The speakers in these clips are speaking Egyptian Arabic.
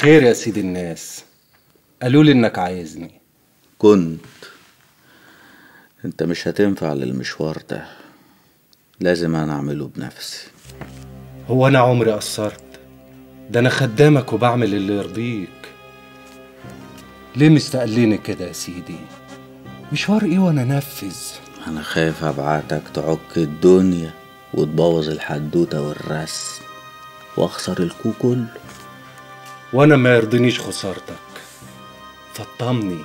خير يا سيد الناس قالوا لي انك عايزني كنت انت مش هتنفع للمشوار ده لازم انا اعمله بنفسي هو انا عمري قصرت ده انا خدامك وبعمل اللي يرضيك ليه مستقليني كده يا سيدي مشوار ايه وانا انفذ انا خايف ابعتك تعك الدنيا وتبوظ الحدوتة والرسم واخسر الكو كله وانا ما يرضينيش خسارتك فطمني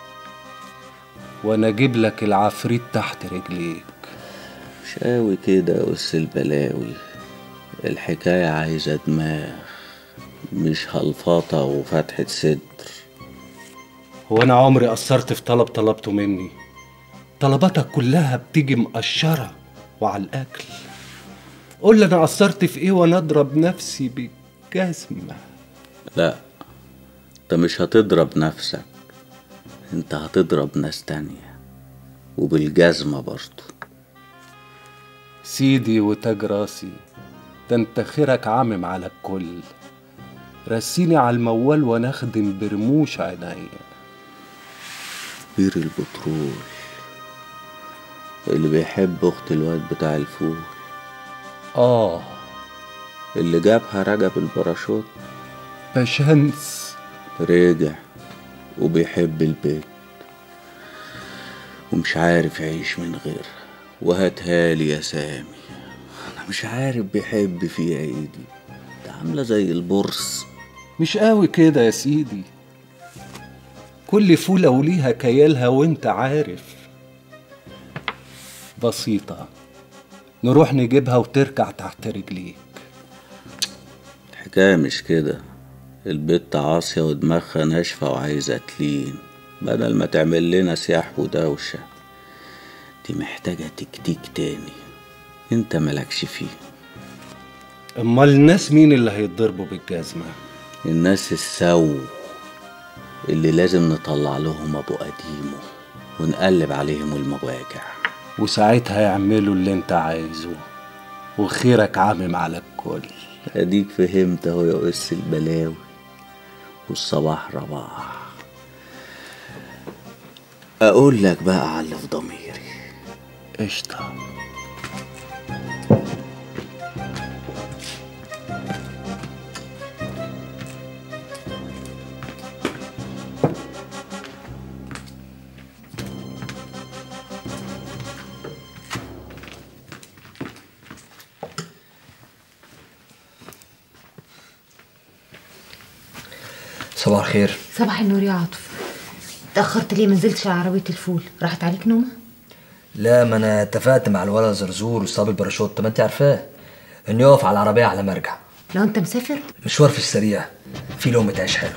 وانا اجيب لك العفريت تحت رجليك مش قوي كده يا أس البلاوي الحكاية عايزة دماغ مش هلفاطة وفتحة صدر هو انا عمري قصرت في طلب طلبته مني طلباتك كلها بتيجي مقشرة وعلى الاكل قول لي انا قصرت في ايه وانا اضرب نفسي بالجزمة لا انت مش هتضرب نفسك انت هتضرب ناس تانية وبالجزمة برضو سيدي وتاج راسي ده انت خيرك عامم على الكل رسيني على الموال وانا اخدم برموش عينيا بير البترول اللي بيحب اخت الواد بتاع الفول اه اللي جابها رجب الباراشوت باشمهندس رجع وبيحب البيت ومش عارف يعيش من غيرها وهاتها لي يا سامي انا مش عارف بيحب فيها ايه دي ده عامله زي البورس مش قوي كده يا سيدي كل فولة وليها كيالها وانت عارف بسيطة نروح نجيبها وتركع تحت رجليك الحكايه مش كده البت عاصية ودماغها ناشفة وعايزة تلين بدل ما تعمل لنا سياح ودوشة دي محتاجة تكتيك تاني انت ملكش فيه امال الناس مين اللي هيتضربوا بالجزمة الناس السو اللي لازم نطلع لهم ابو قديمه ونقلب عليهم المواجع وساعتها يعملوا اللي انت عايزه وخيرك عامم على الكل اديك فهمت اهو يا اس البلاوي والصباح رباح اقول لك بقى على اللي في ضميري قشطة صباح الخير صباح النور يا عاطف اتأخرت ليه منزلتش على عربية الفول راحت عليك نومة لا ما انا اتفقت مع الولد زرزور وصاب الباراشوت ما انت عارفاه انه يقف على العربيه على مرجع لو انت مسافر مشوار في السريع في لقمه عيش حلو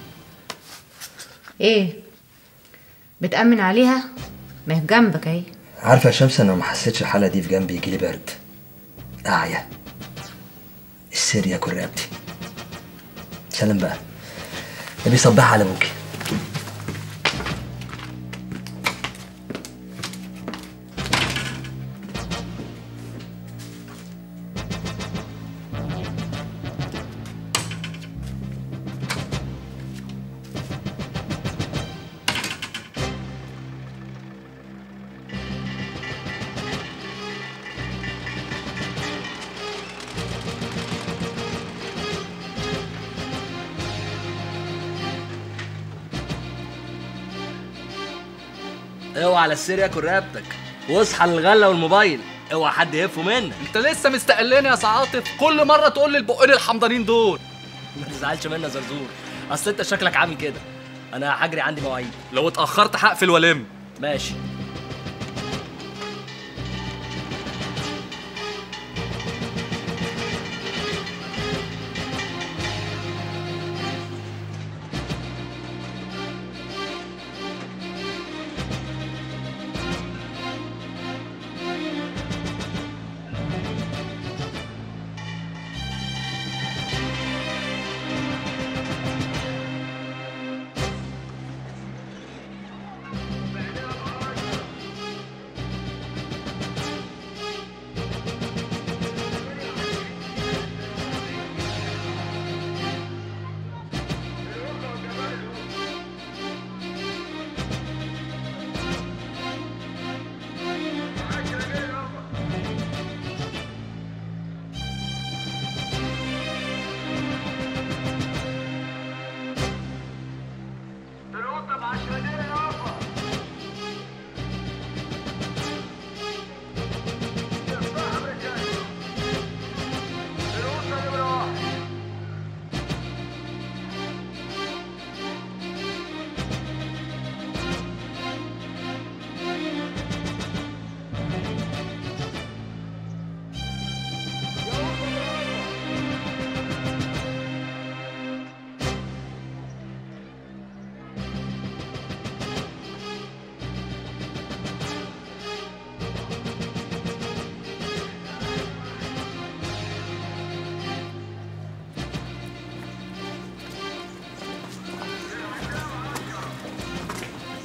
ايه بتأمن عليها ما هي في جنبك اهي عارفه يا شمس انا ما حسيتش الحاله دي في جنبي يجيلي برد اعيا السر ياكل رقبتي سلام بقى نبي صباح على ابوكي اوعى على السير ياكل رقبتك واصحى للغله والموبايل اوعى حد يهفه منك انت لسه مستقلني يا سعاطف كل مره تقول لي البقين الحمضانين دول ما تزعلش مني يا زرزور اصل انت شكلك عامل كده انا هجري عندي مواعيد لو اتاخرت هقفل والم ماشي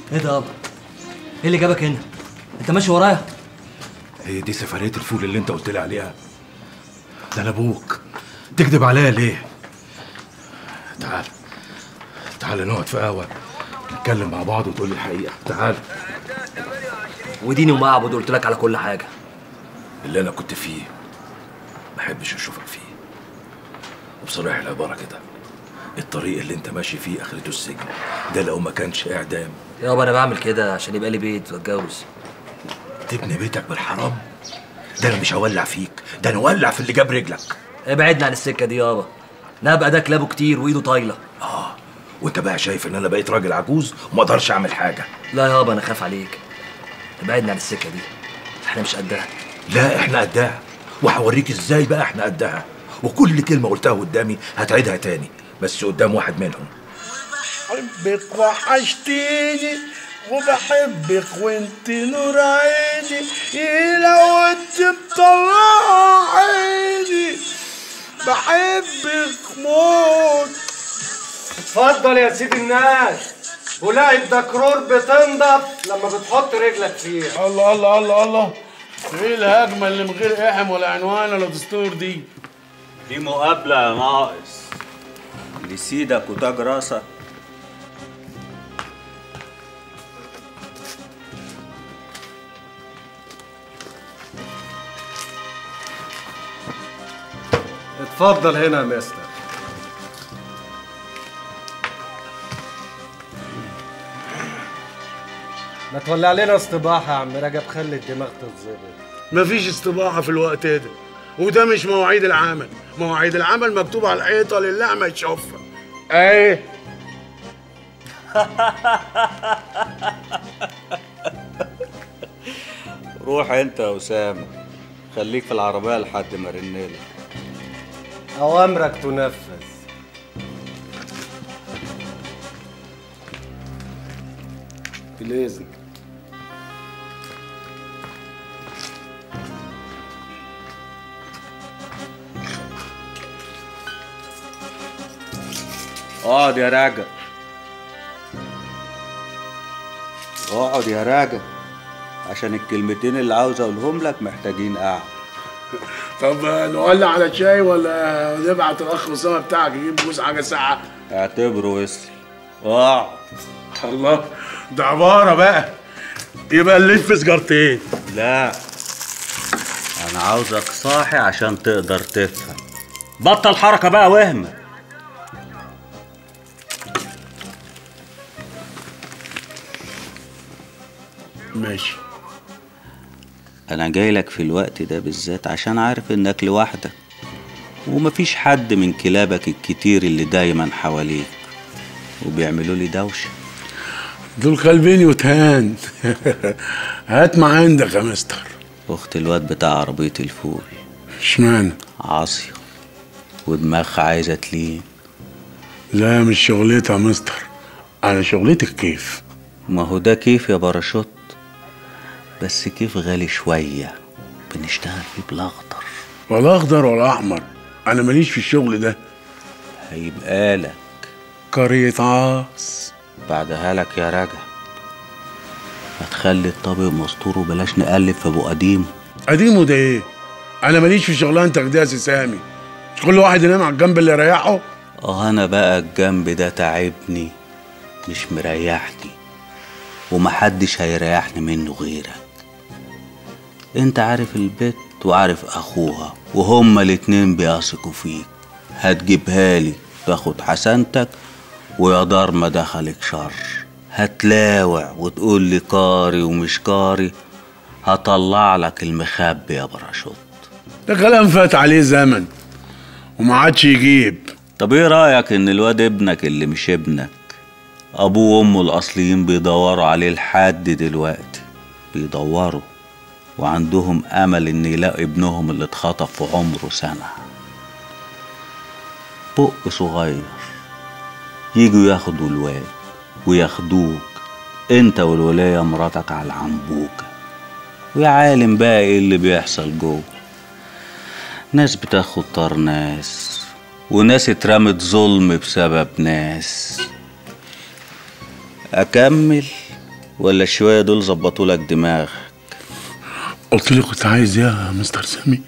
ايه ده يابا ايه اللي جابك هنا انت ماشي ورايا هي دي سفرية الفول اللي انت قلت لي عليها ده انا ابوك تكذب عليا ليه تعال تعال نقعد في قهوة نتكلم مع بعض وتقول لي الحقيقة تعال وديني وما اعبد قلت لك على كل حاجه اللي انا كنت فيه ما احبش اشوفك فيه وبصراحة العبارة كده الطريق اللي انت ماشي فيه اخرته السجن ده لو ما كانش اعدام يابا انا بعمل كده عشان يبقى لي بيت واتجوز تبني بيتك بالحرام ده انا مش هولع فيك ده انا اولع في اللي جاب رجلك ابعدنا عن السكه دي يابا نبقى ده كلابه كتير وايده طايله اه وانت بقى شايف ان انا بقيت راجل عجوز وما اقدرش اعمل حاجه لا يابا انا خاف عليك ابعدنا عن السكه دي احنا مش قدها لا احنا قدها وهوريك ازاي بقى احنا قدها وكل كلمه قلتها قدامي هتعيدها تاني بس قدام واحد منهم بحبك وحشتيني وبحبك وانت نور عيني إيه لو انت مطلع عيني بحبك موت اتفضل يا سيدي الناس بولاق الدكرور بتنضف لما بتحط رجلك فيها الله الله الله الله ايه الهجمه اللي من غير احم ولا عنوان ولا دستور دي دي مقابلة يا ناقص لسيدك وتاج راسك اتفضل هنا يا مستر ما تولع لنا استباحة يا عم رجب خلي الدماغ تتظبط مفيش استباحه في الوقت ده وده مش مواعيد العمل مواعيد العمل مكتوب على الحيطه لله ما يشوفها ايه روح انت يا أسامة خليك في العربية لحد ما رنلك أوامرك تنفذ بالإذن اقعد يا راجل اقعد يا راجل عشان الكلمتين اللي عاوز اقولهم لك محتاجين قعد طب نولع على شاي ولا نبعت الاخ اسامه بتاعك يجيب جوز حاجه ساعه اعتبره وصل اقعد الله ده عباره بقى يبقى نلف سجارتين لا انا عاوزك صاحي عشان تقدر تفهم بطل حركة بقى وهمك ماشي انا جاي لك في الوقت ده بالذات عشان عارف انك لوحدك ومفيش حد من كلابك الكتير اللي دايما حواليك وبيعملوا لي دوشه دول قلبين وتهان هات ما عندك يا مستر اخت الواد بتاع عربيه الفول اشمعنى عاصيه ودماغها عايزه تلين لا مش شغلتها يا مستر انا شغلتك كيف ما هو ده كيف يا باراشوت بس كيف غالي شويه بنشتغل فيه بالاخضر ولا اخضر ولا احمر انا ماليش في الشغل ده هيبقى لك قرية عاص بعدها لك يا راجع ما تخلي الطبق مستور وبلاش نقلب في ابو قديم قديمه ده ايه انا ماليش في شغلانتك دي يا سي سامي مش كل واحد ينام على الجنب اللي يريحه اه انا بقى الجنب ده تعبني مش مريحني ومحدش هيريحني منه غيرك انت عارف البت وعارف اخوها وهما الاتنين بيثقوا فيك هتجيبها لي تاخد حسنتك ويا دار ما دخلك شر هتلاوع وتقول لي قاري ومش قاري هطلع لك المخبي يا باراشوت ده كلام فات عليه زمن وما عادش يجيب طب ايه رأيك ان الواد ابنك اللي مش ابنك ابوه وامه الاصليين بيدوروا عليه لحد دلوقتي بيدوروا وعندهم امل ان يلاقوا ابنهم اللي اتخطف في عمره سنة بق صغير يجوا ياخدوا الواد وياخدوك انت والولاية مراتك على العنبوكة ويا عالم بقى ايه اللي بيحصل جوه ناس بتاخد طار ناس وناس اترمت ظلم بسبب ناس اكمل ولا الشوية دول ظبطوا لك دماغ قلت لي كنت عايز ايه يا مستر سامي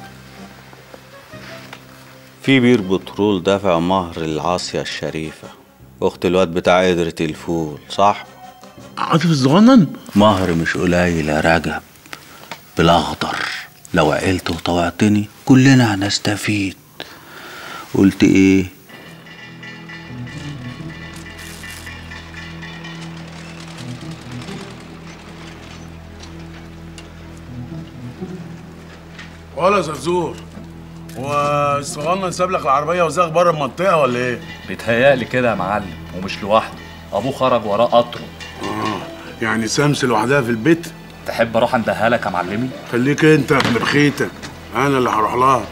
في بير بترول دافع مهر العاصية الشريفة أخت الواد بتاع قدرة الفول صح؟ عاطف الصغنن مهر مش قليل يا رجب بالأخضر لو عقلت وطوعتني كلنا هنستفيد قلت ايه ولا زرزور والصغنن ساب لك العربيه وزاغ بره المنطقه ولا ايه؟ بيتهيألي كده يا معلم ومش لوحده ابوه خرج وراه قطره اه يعني سمس لوحدها في البيت تحب اروح اندهها لك يا معلمي خليك انت يا ابن بخيتك انا اللي هروح لها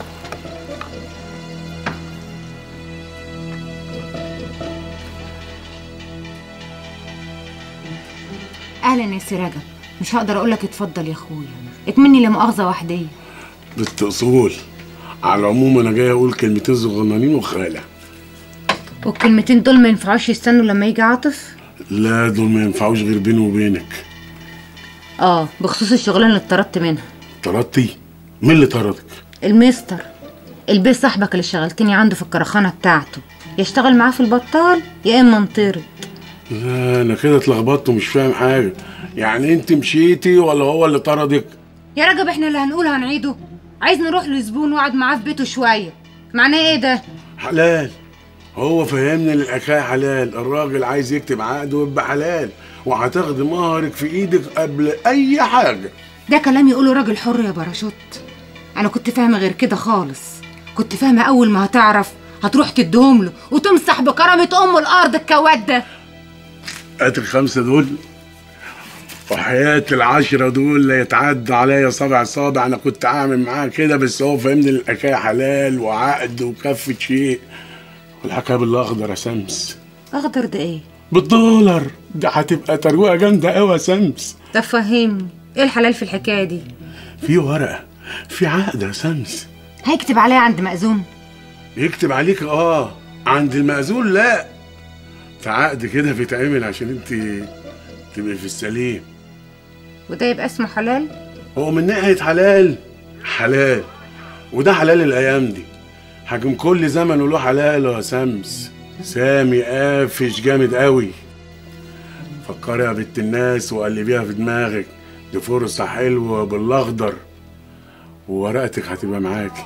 اهلا يا سي رجب مش هقدر اقول لك اتفضل يا اخويا اكمني لا مؤاخذه وحديه بنت اصول على العموم انا جاي اقول كلمتين صغننين وخالع والكلمتين دول ما ينفعوش يستنوا لما يجي عاطف لا دول ما ينفعوش غير بيني وبينك اه بخصوص الشغلانه اللي اتطردت منها طردتي مين اللي طردك المستر البيت صاحبك اللي شغلتني عنده في الكرخانه بتاعته يشتغل معاه في البطال يا اما انطرد لا انا كده اتلخبطت ومش فاهم حاجه يعني انت مشيتي ولا هو اللي طردك يا رجب احنا اللي هنقول هنعيده عايز نروح لزبون واقعد معاه في بيته شويه معناه ايه ده حلال هو فهمني ان الحكايه حلال الراجل عايز يكتب عقد ويبقى حلال وهتاخدي مهرك في ايدك قبل اي حاجه ده كلام يقوله راجل حر يا باراشوت انا كنت فاهمه غير كده خالص كنت فاهمه اول ما هتعرف هتروح تديهم له وتمسح بكرامه ام الارض الكواد ده هات الخمسه دول وحياة العشرة دول لا يتعدى عليا صابع صابع أنا كنت عامل معاه كده بس هو فهمني الحكاية حلال وعقد وكفة شيء والحكاية بالأخضر يا سمس اخضر ده ايه بالدولار ده هتبقى ترويقة جامدة أوي يا سمس طب فهمني ايه الحلال في الحكايه دي في ورقة في عقد يا سمس هيكتب عليا عند مأذون يكتب عليك اه عند المأذون لا في عقد كده بيتعمل عشان انت تبقي في السليم وده يبقى اسمه حلال هو من ناحية حلال حلال وده حلال الأيام دي حاكم كل زمن وله حلاله يا سمس سامي قافش جامد قوي فكري يا بنت الناس وقلبيها في دماغك دي فرصة حلوة بالأخضر وورقتك هتبقى معاكي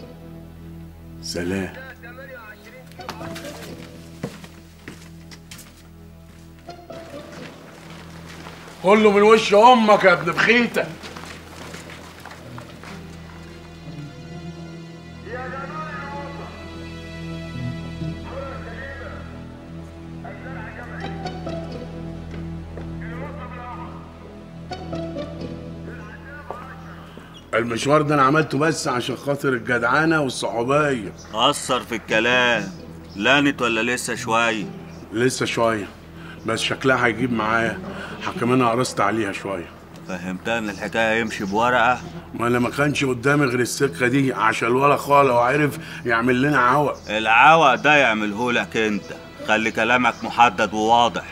سلام كله من وش امك يا ابن بخيتك المشوار ده انا عملته بس عشان خاطر الجدعانه والصحوبيه أثر في الكلام لانت ولا لسه شوية لسه شويه بس شكلها هيجيب معايا حكم انا قرصت عليها شويه فهمتها ان الحكاية يمشي بورقة ما انا ما كانش قدامي غير السكه دي عشان الولا خاله وعرف يعمل لنا عوق العوق ده يعمله لك انت خلي كلامك محدد وواضح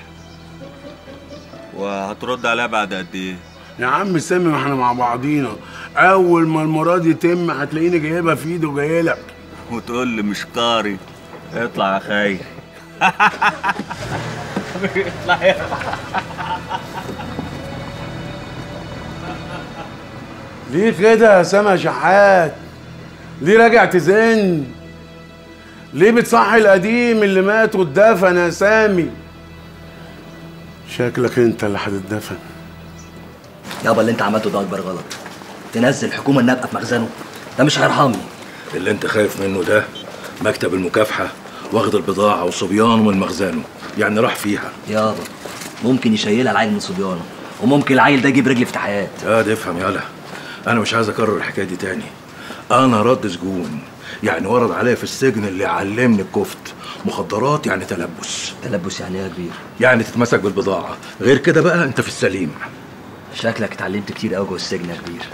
وهترد عليها بعد قد ايه يا عم سامي ما احنا مع بعضينا اول ما المراد يتم هتلاقيني جايبها في ايدي وجاي لك وتقول لي مش قاري اطلع يا خي ليه كده يا سما شحات ليه راجع تزن ليه بتصحي القديم اللي مات واتدفن يا سامي شكلك انت اللي هتتدفن يابا اللي انت عملته ده اكبر غلط تنزل الحكومه النابقه في مخزنه ده مش هيرحمني اللي انت خايف منه ده مكتب المكافحة واخد البضاعة وصبيانه من مخزنه يعني راح فيها يابا ممكن يشيلها العيل من صبيانه وممكن العيل ده يجيب رجل افتتاحات يا ده افهم يالا انا مش عايز اكرر الحكاية دي تاني انا رد سجون يعني ورد عليا في السجن اللي علمني الكفت مخدرات يعني تلبس تلبس يعني ايه يا كبير يعني تتمسك بالبضاعة غير كده بقى انت في السليم شكلك اتعلمت كتير قوي جوه السجن يا كبير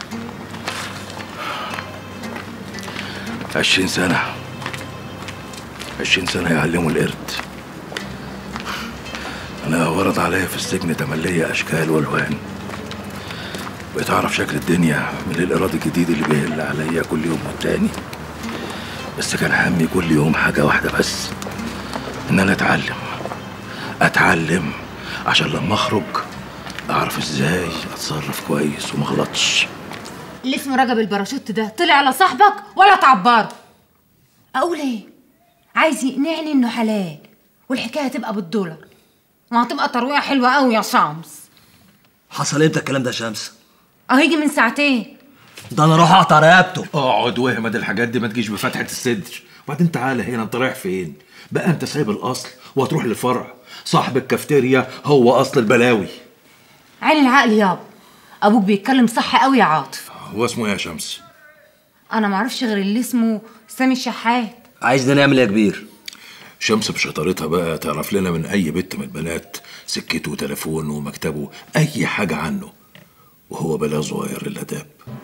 عشرين سنة عشرين سنة يعلموا القرد انا ورد عليا في السجن تملية اشكال والوان بقيت اعرف شكل الدنيا من الإيراد الجديد اللي بيهل عليا كل يوم والتاني بس كان همي كل يوم حاجة واحدة بس ان انا اتعلم اتعلم عشان لما اخرج اعرف ازاي اتصرف كويس وما اغلطش اللي اسمه رجب الباراشوت ده طلع على صاحبك ولا تعبره اقول ايه عايز يقنعني انه حلال والحكايه هتبقى بالدولار ما هتبقى ترويعه حلوه قوي يا شمس حصل امتى الكلام ده يا شمس اهيجي من ساعتين ده انا اروح اقطع رقبته اقعد واهمد الحاجات دي ما تجيش بفتحة الصدر وبعدين تعالى هنا انت رايح فين بقى انت سايب الاصل وهتروح للفرع صاحب الكافتيريا هو اصل البلاوي عين العقل يابا ابوك بيتكلم صح قوي يا عاطف هو اسمه ايه يا شمس انا معرفش غير اللي اسمه سامي الشحات عايزنا نعمل ايه يا كبير شمس بشطارتها بقى تعرف لنا من اي بنت من البنات سكته وتليفونه ومكتبه اي حاجه عنه وهو بلا صغير الاداب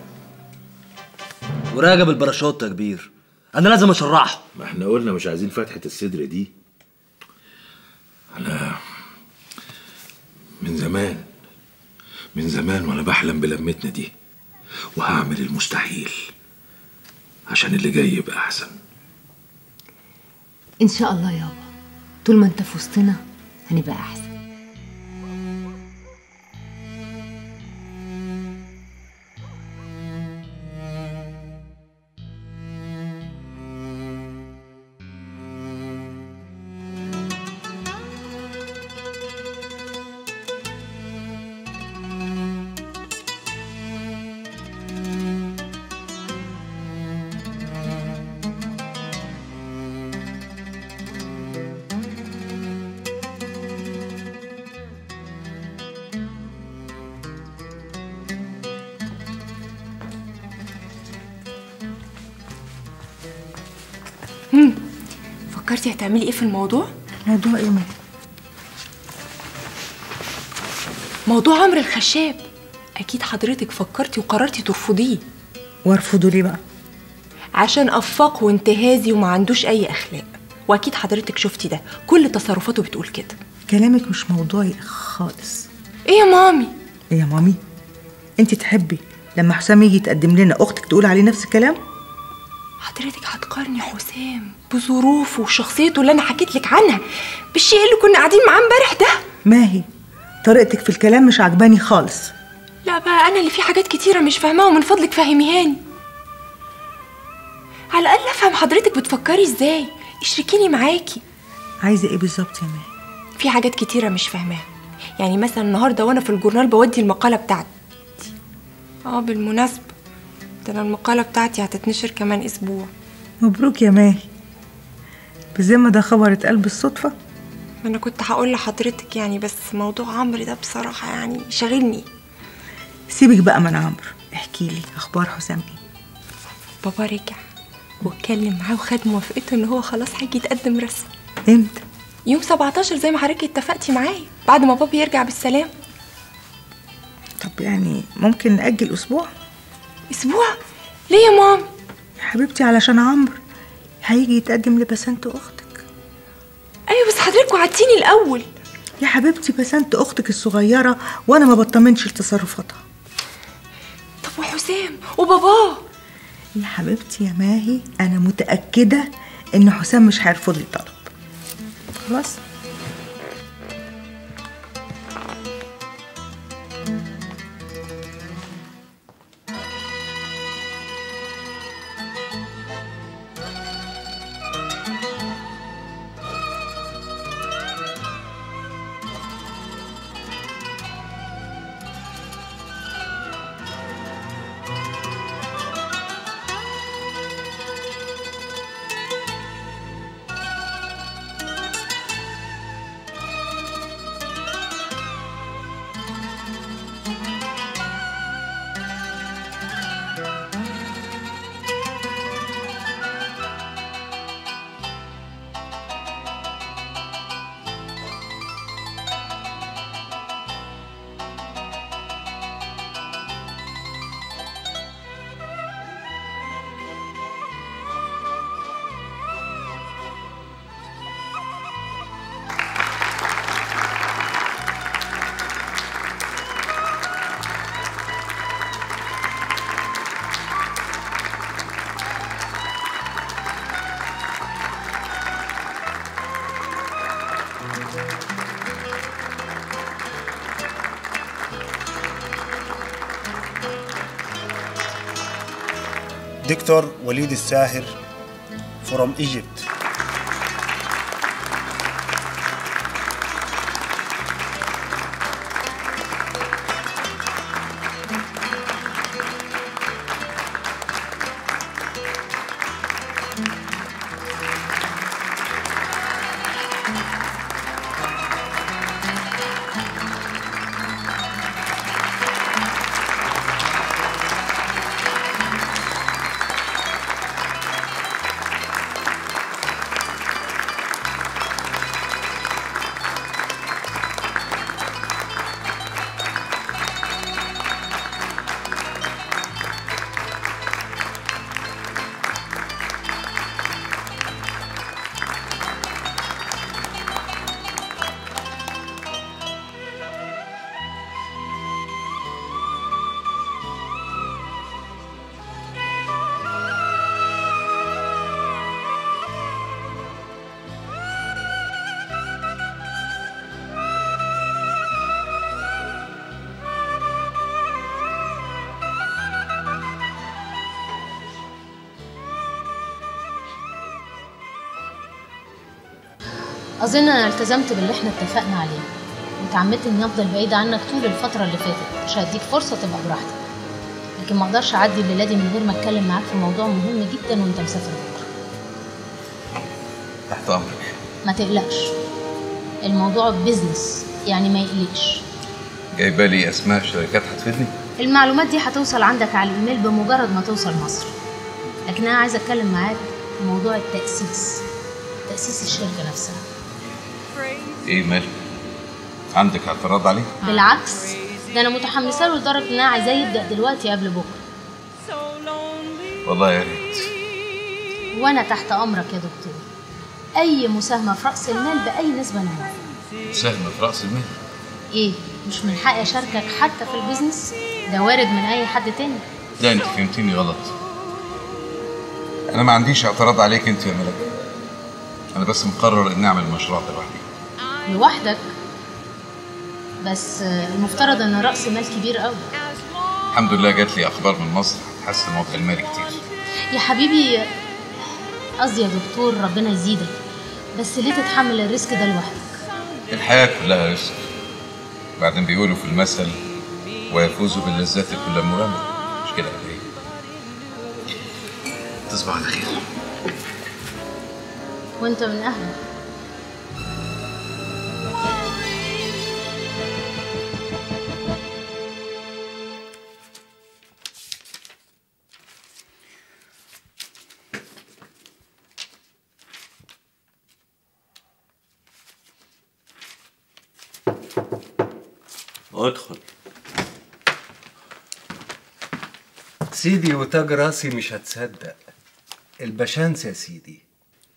وراجب الباراشوت يا كبير انا لازم اشرحه ما احنا قلنا مش عايزين فتحة الصدر دي انا من زمان من زمان وانا بحلم بلمتنا دي وهعمل المستحيل عشان اللي جاي يبقى احسن ان شاء الله يابا طول ما انت في وسطنا هنبقى احسن فكرتي هتعملي ايه في الموضوع؟ موضوع ايه ماما؟ موضوع عمرو الخشاب اكيد حضرتك فكرتي وقررتي ترفضيه وارفضه ليه بقى؟ عشان افاق وانتهازي وما عندوش اي اخلاق واكيد حضرتك شفتي ده كل تصرفاته بتقول كده كلامك مش موضوعي خالص ايه يا مامي ايه يا مامي انت تحبي لما حسام يجي يتقدم لنا اختك تقول عليه نفس الكلام حضرتك هتقارني حسام بظروفه وشخصيته اللي انا حكيت لك عنها بالشيء اللي كنا قاعدين معاه امبارح ده ماهي طريقتك في الكلام مش عجباني خالص لا بقى انا اللي في حاجات كتيره مش فاهماها ومن فضلك فهميهاني على الاقل افهم حضرتك بتفكري ازاي اشركيني معاكي عايزه ايه بالظبط يا ماهي في حاجات كتيره مش فاهماها يعني مثلا النهارده وانا في الجورنال بودي المقاله بتاعتي اه بالمناسبه ده انا المقاله بتاعتي هتتنشر كمان اسبوع مبروك يا ماهي بذمة ده خبر اتقال بالصدفة ما انا كنت هقول لحضرتك يعني بس موضوع عمرو ده بصراحه يعني شاغلني سيبك بقى من عمرو احكي لي اخبار حسام ايه بابا رجع واتكلم معاه وخد موافقته ان هو خلاص هيجي يتقدم رسمي امتى يوم 17 زي ما حضرتك اتفقتي معايا بعد ما بابا يرجع بالسلام طب يعني ممكن نأجل اسبوع اسبوع ليه يا مام يا حبيبتي علشان عمرو هيجي يتقدم لبسنت اختك ايوه بس حضرتك وعدتيني الاول يا حبيبتي بسنت اختك الصغيره وانا ما بطمنش لتصرفاتها طب وحسام وباباه يا حبيبتي يا ماهي انا متاكده ان حسام مش هيرفض لي طلب خلاص دكتور وليد الساهر from Egypt أظن أنا التزمت باللي احنا اتفقنا عليه وتعمدت إني أفضل بعيدة عنك طول الفترة اللي فاتت مش هديك فرصة تبقى براحتك لكن ما أقدرش أعدي الليلة دي من غير ما أتكلم معاك في موضوع مهم جدا وأنت مسافر بكرة تحت امرك ما تقلقش الموضوع بيزنس يعني ما يقلقش جايبه لي اسماء شركات هتفيدني المعلومات دي هتوصل عندك على الإيميل بمجرد ما توصل مصر لكن أنا عايزة أتكلم معاك في موضوع التأسيس تأسيس الشركة نفسها ايه مالك عندك اعتراض عليه بالعكس ده أنا متحمسة له لدرجة إن أنا عايزاه يبدأ دلوقتي قبل بكرة والله يا ريت وأنا تحت أمرك يا دكتور أي مساهمة في رأس المال بأي نسبة أنا موافقة. سهم في راس المال إيه مش من حقي أشاركك حتى في البيزنس ده وارد من أي حد تاني لا انت فهمتيني غلط انا ما عنديش اعتراض عليك انت يا ملك انا بس مقرر اني اعمل المشروع ده لوحدي لوحدك بس آه، المفترض إن رأس مال كبير قوي الحمد لله جات لي اخبار من مصر هتحسن الوضع المالي كتير يا حبيبي قصدي يا دكتور ربنا يزيدك بس ليه تتحمل الريسك ده لوحدك الحياه كلها رزق بعدين بيقولوا في المثل ويفوز باللذات كل مرامي مش كده ولا ايه تصبح على خير وانت من أهلك ادخل سيدي وتاج راسي مش هتصدق البشانس يا سيدي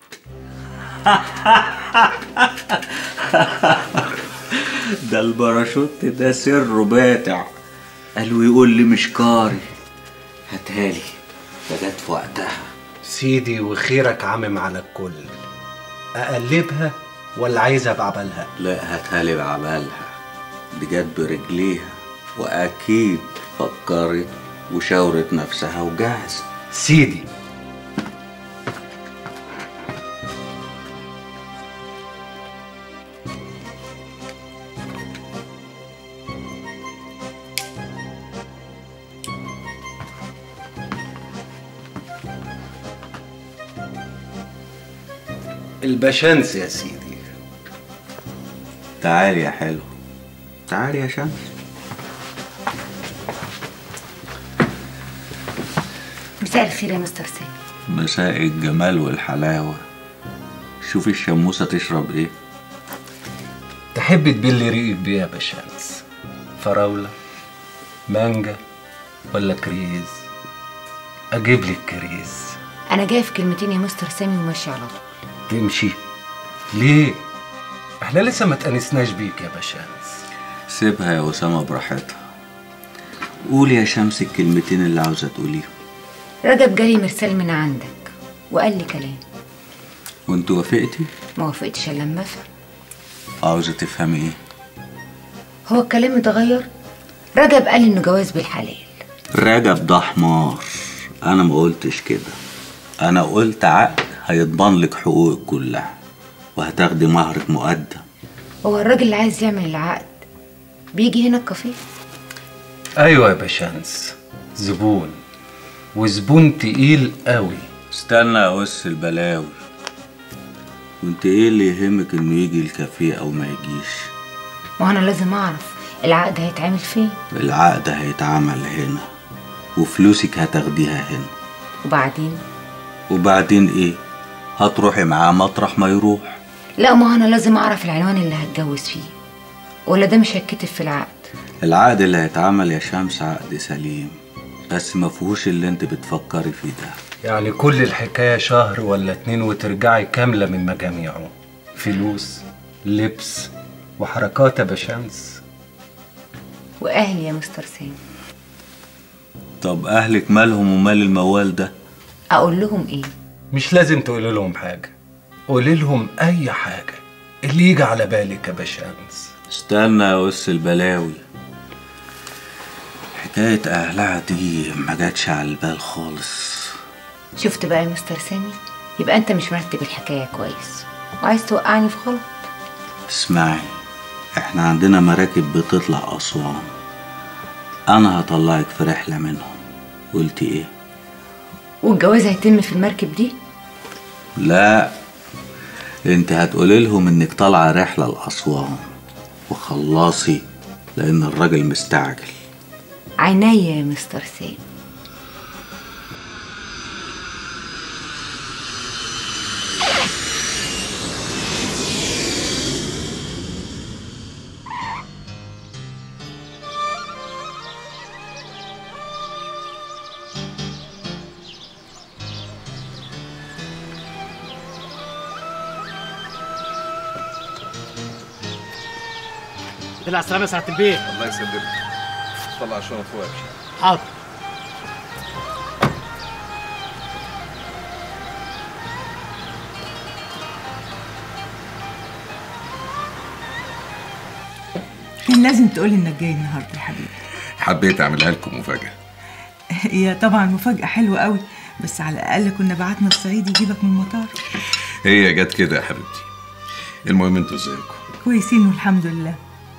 ده الباراشوت ده سر باتع قالوا يقول لي مش كاري هاتهالي ده جت في وقتها سيدي وخيرك عامم على الكل اقلبها ولا عايز بعبلها لا هاتهالي بعملها دي جت برجليها واكيد فكرت وشاورت نفسها وجاهزه سيدي البشانس يا سيدي تعالي يا حلو تعالي يا شمس مساء الخير يا مستر سامي مساء الجمال والحلاوة شوفي الشموسة تشرب ايه تحب تبلي ريقك بيه يا باشمهندس فراولة مانجا ولا كريز اجيب لك كريز انا جاي في كلمتين يا مستر سامي وماشي على طول تمشي ليه احنا لسه ما تأنسناش بيك يا باشمهندس سيبها يا أسامة براحتها قولي يا شمس الكلمتين اللي عاوزة تقوليهم رجب جالي مرسال من عندك وقال لي كلام وانت وافقتي ما وافقتش الا لما افهم عاوزة تفهمي ايه هو الكلام اتغير رجب قال انه جواز بالحلال رجب ده حمار انا ما قلتش كده انا قلت عقد هيضمن لك حقوقك كلها وهتاخدي مهرك مقدم هو الراجل اللي عايز يعمل العقد بيجي هنا الكافيه ايوه يا باشمهندس زبون وزبون تقيل قوي استنى يا أس البلاوي وانت ايه اللي يهمك انه يجي الكافيه او ما يجيش ما انا لازم اعرف العقد هيتعمل فين العقد هيتعمل هنا وفلوسك هتاخديها هنا وبعدين وبعدين ايه هتروحي معاه مطرح ما يروح لا ما انا لازم اعرف العنوان اللي هتجوز فيه ولا ده مش هيتكتب في العقد العقد اللي هيتعمل يا شمس عقد سليم بس ما فيهوش اللي انت بتفكري فيه ده يعني كل الحكاية شهر ولا اتنين وترجعي كاملة من مجاميعه فلوس لبس وحركات يا باشمهندس واهلي يا مستر سامي طب اهلك مالهم ومال الموال ده اقول لهم ايه مش لازم تقولي لهم حاجة قولي لهم أي حاجة اللي يجي على بالك يا باشمهندس استنى يا أس البلاوي حكاية أهلها دي ما جاتش على البال خالص شفت بقى يا مستر سامي يبقى انت مش مرتب الحكايه كويس وعايز توقعني في غلط اسمعي احنا عندنا مراكب بتطلع أسوان أنا هطلعك في رحلة منهم قلتي ايه؟ والجواز هيتم في المركب دي لا انت هتقولي لهم انك طالعة رحلة لأسوان وخلصي لأن الراجل مستعجل عينيا يا مستر سامي طلع السلامة يا سعادة البيت الله يسلمك طلع الشنط فوق يا باشا حاضر كان لازم تقولي انك جاي النهارده يا حبيبي حبيت اعملها لكم مفاجاه هي طبعا مفاجأة حلوة قوي بس على الأقل كنا بعتنا الصعيد يجيبك من المطار هي جت كده يا حبيبتي المهم انتوا ازيكم كويسين والحمد لله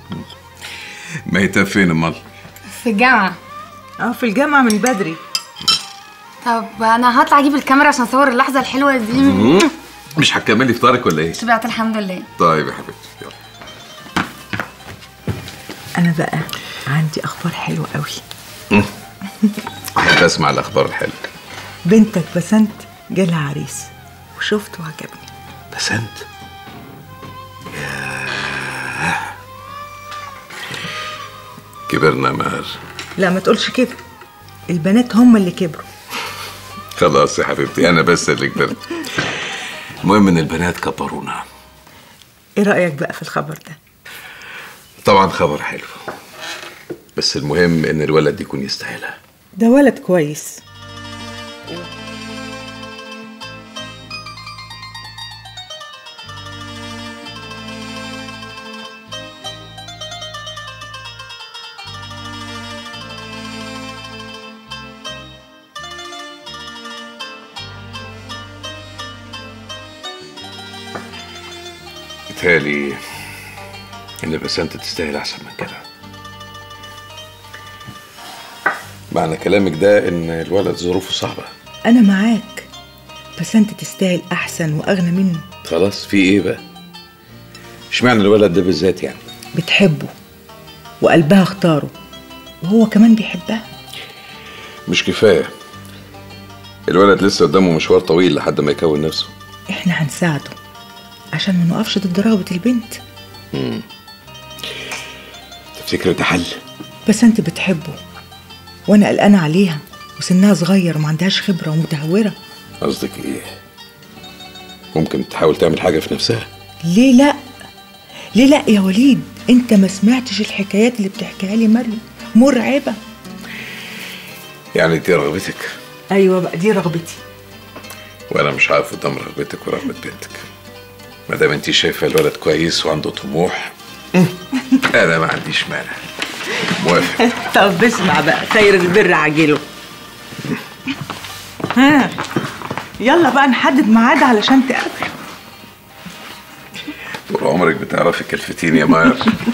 ميتة فين امال في الجامعة اه في الجامعة من بدري طب أنا هطلع أجيب الكاميرا عشان أصور اللحظة الحلوة دي مم. مش هتكملي فطارك ولا ايه شبعت الحمد لله طيب يا حبيبتي يلا أنا بقى عندي أخبار حلوة قوي احب اسمع الاخبار الحلوه بنتك بسنت جالها عريس وشفته وعجبني بسنت ياه. كبرنا مار لا ما تقولش كده البنات هم اللي كبروا خلاص يا حبيبتي انا بس اللي كبرت المهم ان البنات كبرونا ايه رأيك بقى في الخبر ده طبعا خبر حلو بس المهم ان الولد يكون يستاهلها ده ولد كويس بالتالي ان بسنت تستاهل احسن من كده معنى كلامك ده ان الولد ظروفه صعبه أنا معاك بس أنت تستاهل أحسن وأغنى منه خلاص في ايه بقى اشمعنى الولد ده بالذات يعني بتحبه وقلبها اختاره وهو كمان بيحبها مش كفايه الولد لسه قدامه مشوار طويل لحد ما يكون نفسه احنا هنساعده عشان ما نقفش ضد رغبة البنت مم. تفتكر ده حل بس انت بتحبه وانا قلقانة عليها وسنها صغير وما عندهاش خبرة ومتهورة قصدك ايه ممكن تحاول تعمل حاجه في نفسها ليه لا ليه لا يا وليد انت ما سمعتش الحكايات اللي بتحكيها لي مريم مرعبة يعني دي رغبتك ايوه بقى دي رغبتي وانا مش هقف قدام رغبتك ورغبه بنتك ما دام انت شايفه الولد كويس وعنده طموح انا ما عنديش مانع موافق طب اسمع بقى خير البر عاجله ها يلا بقى نحدد ميعاد علشان تقابل طول عمرك بتعرفي كلفتين يا ماير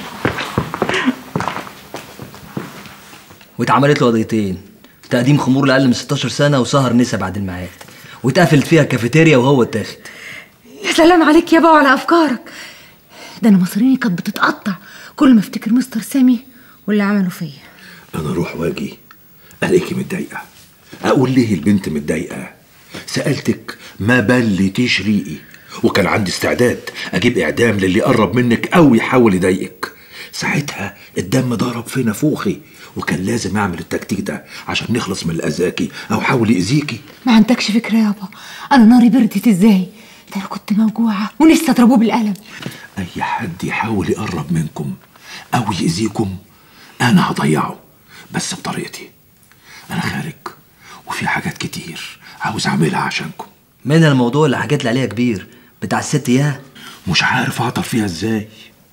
واتعملت له قضيتين تقديم خمور لاقل من 16 سنه وسهر نسا بعد الميعاد واتقفلت فيها كافيتيريا وهو اتاخد يا سلام عليك يابا وعلى افكارك ده انا مصاريني كانت بتتقطع كل ما افتكر مستر سامي واللي عمله فيا انا اروح واجي الاقيكي متضايقه اقول ليه البنت متضايقه سالتك ما بلتيش ريقي وكان عندي استعداد اجيب اعدام للي قرب منك او يحاول يضايقك ساعتها الدم ضرب في نافوخي وكان لازم اعمل التكتيك ده عشان نخلص من الاذاكي او حاول يأذيكي ما عندكش فكره يابا انا ناري بردت ازاي ده انا كنت موجوعه ونفسي اضربه بالقلم اي حد يحاول يقرب منكم او يأذيكم انا هضيعه بس بطريقتي انا خارج وفي حاجات كتير عاوز اعملها عشانكم منها الموضوع اللي حكيت لي عليها كبير بتاع الست اياه مش عارف اعطل فيها ازاي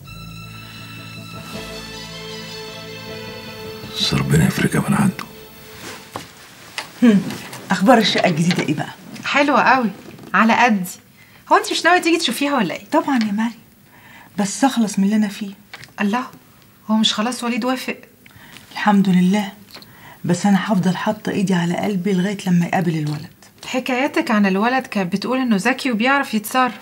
بس ربنا يفرجها من عنده هم، اخبار الشقه الجديده ايه بقى حلوة قوي على قدي هو انت مش ناوية تيجي تشوفيها ولا ايه؟ طبعا يا مريم بس اخلص من اللي انا فيه الله هو مش خلاص وليد وافق الحمد لله بس انا هفضل حاطه ايدي على قلبي لغايه لما يقابل الولد حكاياتك عن الولد كانت بتقول انه ذكي وبيعرف يتصرف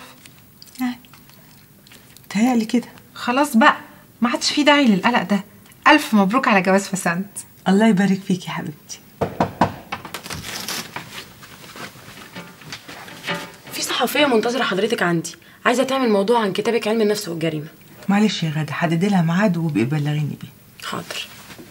تهيألي كده خلاص بقى ما عادش في داعي للقلق ده الف مبروك على جواز فسنت الله يبارك فيك يا حبيبتي في صحفية منتظرة حضرتك عندي عايزة تعمل موضوع عن كتابك علم النفس والجريمة معلش يا غاده حددي لها ميعاد وبقي بلغيني بيه حاضر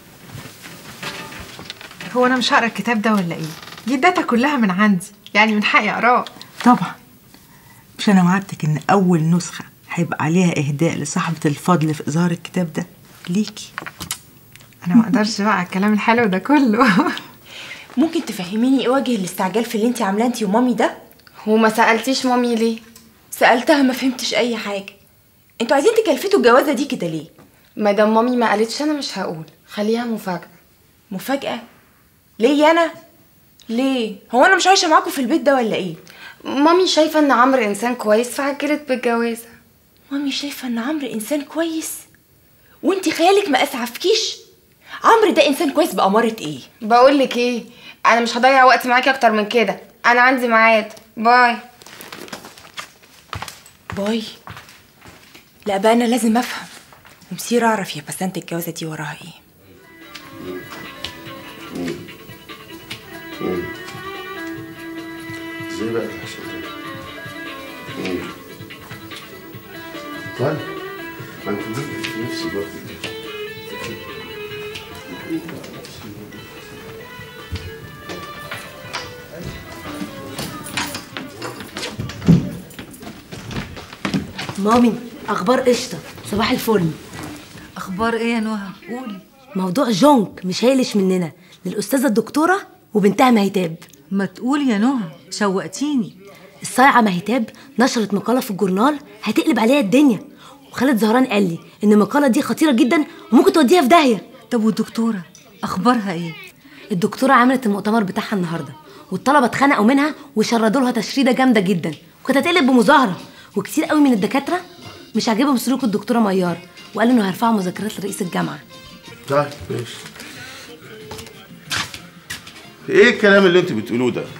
هو انا مش هقرا الكتاب ده ولا ايه دي الداتا كلها من عندي يعني من حقي اقراه طبعا مش انا وعدتك ان اول نسخه هيبقى عليها اهداء لصاحبه الفضل في اظهار الكتاب ده ليكي انا ما اقدرش بقى على الكلام الحلو ده كله ممكن تفهميني ايه وجه الاستعجال في اللي انت عاملاه انت ومامي ده هو ما سألتيش مامي ليه؟ سألتها ما فهمتش اي حاجة انتوا عايزين تكلفتوا الجوازة دي كده ليه مادام مامي ما قالتش انا مش هقول خليها مفاجأة مفاجأة ليه انا ليه هو انا مش عايشة معاكم في البيت ده ولا ايه مامي شايفة ان عمرو انسان كويس فعجلت بالجوازة مامي شايفة ان عمرو انسان كويس وانت خيالك ما اسعفكيش عمرو ده انسان كويس بأمارة ايه بقول لك ايه انا مش هضيع وقت معاكي اكتر من كده انا عندي ميعاد باي باي لا بقى انا لازم افهم ومصير اعرف يا بسنت الجوازة دي وراها ايه ازاي بقى الحشد ده؟ مم. طيب ما انت ضد في نفسي برضه مامي اخبار قشطه صباح الفل اخبار ايه يا نهى قولي موضوع جونك مش هيلش مننا للاستاذه الدكتوره وبنتها مهتاب ما تقولي يا نهى شوقتيني الصايعه مهتاب نشرت مقاله في الجورنال هتقلب عليها الدنيا وخالد زهران قال لي ان المقاله دي خطيره جدا وممكن توديها في داهيه طب والدكتوره اخبارها ايه الدكتوره عملت المؤتمر بتاعها النهارده والطلبه اتخنقوا منها وشردوا لها تشريده جامده جدا وكانت هتقلب بمظاهره وكتير قوي من الدكاتره مش عاجبهم سلوك الدكتوره ميار وقالوا انه هيرفعوا مذكرات لرئيس الجامعه طيب ماشي ايه الكلام اللي انت بتقولوه ده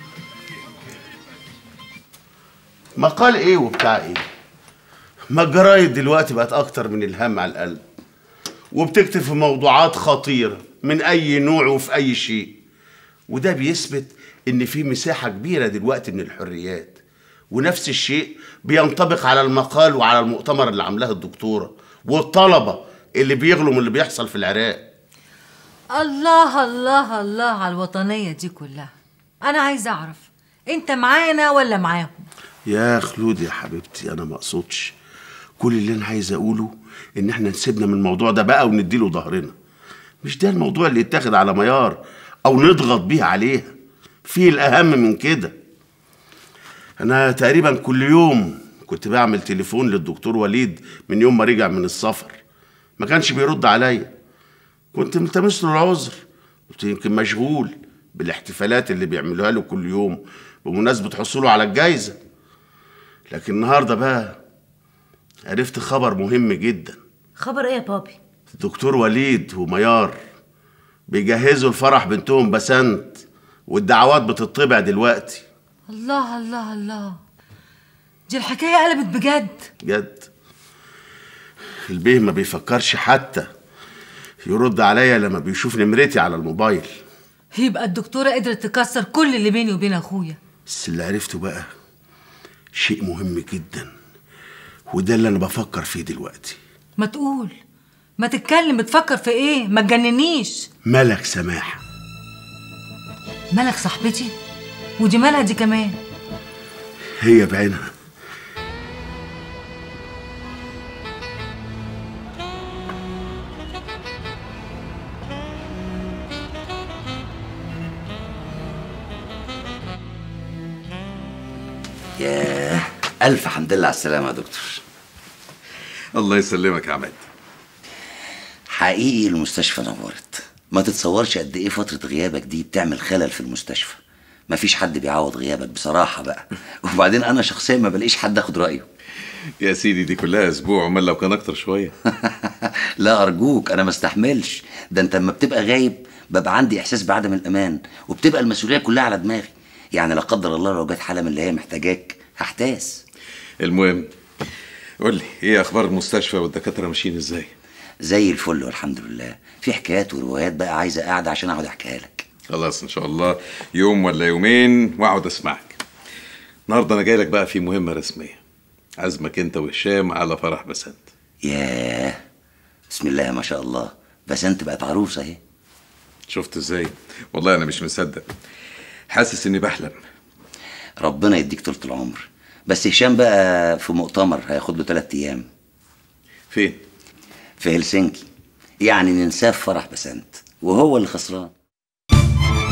مقال ايه وبتاع ايه ما الجرايد دلوقتي بقت اكتر من الهم على القلب وبتكتب في موضوعات خطيرة من اي نوع وفي اي شيء وده بيثبت ان في مساحة كبيرة دلوقتي من الحريات ونفس الشيء بينطبق على المقال وعلى المؤتمر اللي عاملاه الدكتورة والطلبة اللي بيغلوا من اللي بيحصل في العراق الله الله الله على الوطنيه دي كلها انا عايزه اعرف انت معانا ولا معاهم يا خلود يا حبيبتي انا ما اقصدش كل اللي انا عايز اقوله ان احنا نسيبنا من الموضوع ده بقى ونديله ظهرنا مش ده الموضوع اللي يتاخد على ميار او نضغط بيه عليها في الاهم من كده انا تقريبا كل يوم كنت بعمل تليفون للدكتور وليد من يوم ما رجع من السفر ما كانش بيرد عليا كنت ملتمس له العذر قلت يمكن مشغول بالاحتفالات اللي بيعملوها له كل يوم بمناسبة حصوله على الجايزة لكن النهاردة بقى عرفت خبر مهم جدا خبر ايه يا بابي الدكتور وليد وميار بيجهزوا الفرح بنتهم بسنت والدعوات بتطبع دلوقتي الله الله الله دي الحكايه قلبت بجد جد البيه ما بيفكرش حتى يرد عليا لما بيشوف نمرتي على الموبايل يبقى الدكتوره قدرت تكسر كل اللي بيني وبين اخويا بس اللي عرفته بقى شيء مهم جدا وده اللي انا بفكر فيه دلوقتي ما تقول ما تتكلم بتفكر في ايه ما تجننيش ملك سماح مالك صاحبتي ودي مالها دي كمان هي بعينها ياه ألف حمد لله على السلامة يا دكتور الله يسلمك يا عماد حقيقي المستشفى نورت ما تتصورش قد ايه فترة غيابك دي بتعمل خلل في المستشفى مفيش حد بيعوض غيابك بصراحة بقى وبعدين أنا شخصيا ما بلاقيش حد أخد رأيه يا سيدي دي كلها اسبوع امال لو كان اكتر شويه لا أرجوك أنا ما استحملش ده أنت لما بتبقى غايب ببقى عندي إحساس بعدم الأمان وبتبقى المسؤولية كلها على دماغي يعني لا قدر الله لو جت حالة من اللي هي محتاجاك هحتاس المهم قول لي ايه اخبار المستشفى والدكاتره ماشيين ازاي زي الفل والحمد لله في حكايات وروايات بقى عايزة قاعدة عشان أقعد أحكيها لك خلاص ان شاء الله يوم ولا يومين واقعد اسمعك النهارده انا جاي لك بقى في مهمه رسميه عزمك انت وهشام على فرح بسنت ياه بسم الله ما شاء الله بسنت بقت عروسة اهي شفت ازاي والله انا مش مصدق حاسس اني بحلم ربنا يديك طولة العمر بس هشام بقى في مؤتمر هياخد له ثلاث ايام فين في هلسنكي يعني ننساه في فرح بسنت وهو اللي خسران